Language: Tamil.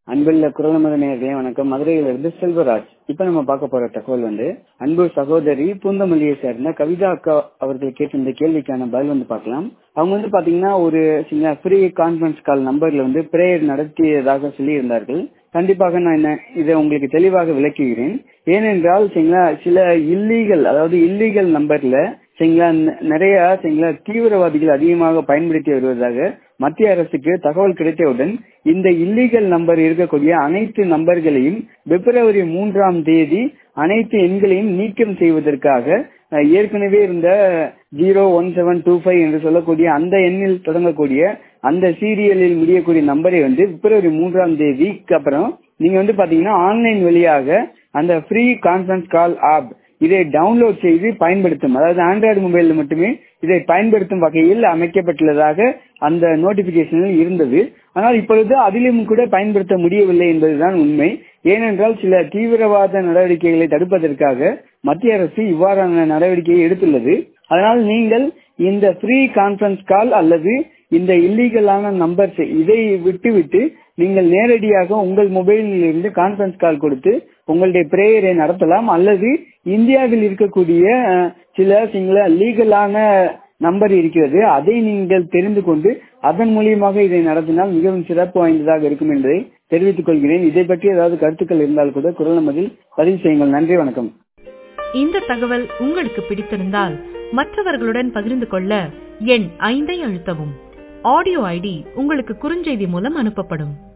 அன்புள்ள குரலமத நேர்களே வணக்கம் மதுரையிலிருந்து செல்வராஜ் இப்ப நம்ம பார்க்க போற தகவல் வந்து அன்பு சகோதரி பூந்தமல்லியை சேர்ந்த கவிதா அக்கா அவர்கள் கேட்டிருந்த கேள்விக்கான பதில் வந்து பார்க்கலாம் அவங்க வந்து பாத்தீங்கன்னா ஒரு சின்ன ஃப்ரீ கான்பரன்ஸ் கால் நம்பர்ல வந்து பிரேயர் நடத்தியதாக சொல்லி இருந்தார்கள் கண்டிப்பாக நான் என்ன இதை உங்களுக்கு தெளிவாக விளக்குகிறேன் ஏனென்றால் சரிங்களா சில இல்லீகல் அதாவது இல்லீகல் நம்பர்ல சரிங்களா நிறைய சரிங்களா தீவிரவாதிகள் அதிகமாக பயன்படுத்தி வருவதாக மத்திய அரசுக்கு தகவல் கிடைத்தவுடன் இந்த இல்லீகல் நம்பர் இருக்கக்கூடிய அனைத்து நம்பர்களையும் பிப்ரவரி மூன்றாம் தேதி அனைத்து எண்களையும் நீக்கம் செய்வதற்காக ஏற்கனவே இருந்த zero one seven two five என்று சொல்லக்கூடிய அந்த எண்ணில் தொடங்கக்கூடிய அந்த சீரியலில் முடியக்கூடிய நம்பரை வந்து பிப்ரவரி மூன்றாம் தேதிக்கு அப்புறம் நீங்க வந்து பாத்தீங்கன்னா ஆன்லைன் வழியாக அந்த ஃப்ரீ கான்பரன்ஸ் கால் ஆப் இதை டவுன்லோட் செய்து பயன்படுத்தும் அதாவது ஆண்ட்ராய்டு மொபைலில் மட்டுமே இதை பயன்படுத்தும் வகையில் அமைக்கப்பட்டுள்ளதாக அந்த நோட்டிபிகேஷனில் இருந்தது ஆனால் இப்பொழுது அதிலும் கூட பயன்படுத்த முடியவில்லை என்பதுதான் உண்மை ஏனென்றால் சில தீவிரவாத நடவடிக்கைகளை தடுப்பதற்காக மத்திய அரசு இவ்வாறான நடவடிக்கையை எடுத்துள்ளது அதனால் நீங்கள் இந்த ஃப்ரீ கான்பரன்ஸ் கால் அல்லது இந்த இல்லீகலான நம்பர்ஸ் இதை விட்டுவிட்டு நீங்கள் நேரடியாக உங்கள் மொபைலில் இருந்து கான்பரன்ஸ் கால் கொடுத்து உங்களுடைய பிரேயரை நடத்தலாம் அல்லது இந்தியாவில் இருக்கக்கூடிய சில சிங்கள லீகலான நம்பர் இருக்கிறது அதை நீங்கள் தெரிந்து கொண்டு அதன் மூலியமாக இதை நடத்தினால் மிகவும் சிறப்பு வாய்ந்ததாக இருக்கும் என்பதை தெரிவித்துக் கொள்கிறேன் இதை பற்றி ஏதாவது கருத்துக்கள் இருந்தால் கூட குரல் நமதில் பதிவு செய்யுங்கள் நன்றி வணக்கம் இந்த தகவல் உங்களுக்கு பிடித்திருந்தால் மற்றவர்களுடன் பகிர்ந்து கொள்ள எண் ஐந்தை அழுத்தவும் ஆடியோ ஐடி உங்களுக்கு குறுஞ்செய்தி மூலம் அனுப்பப்படும்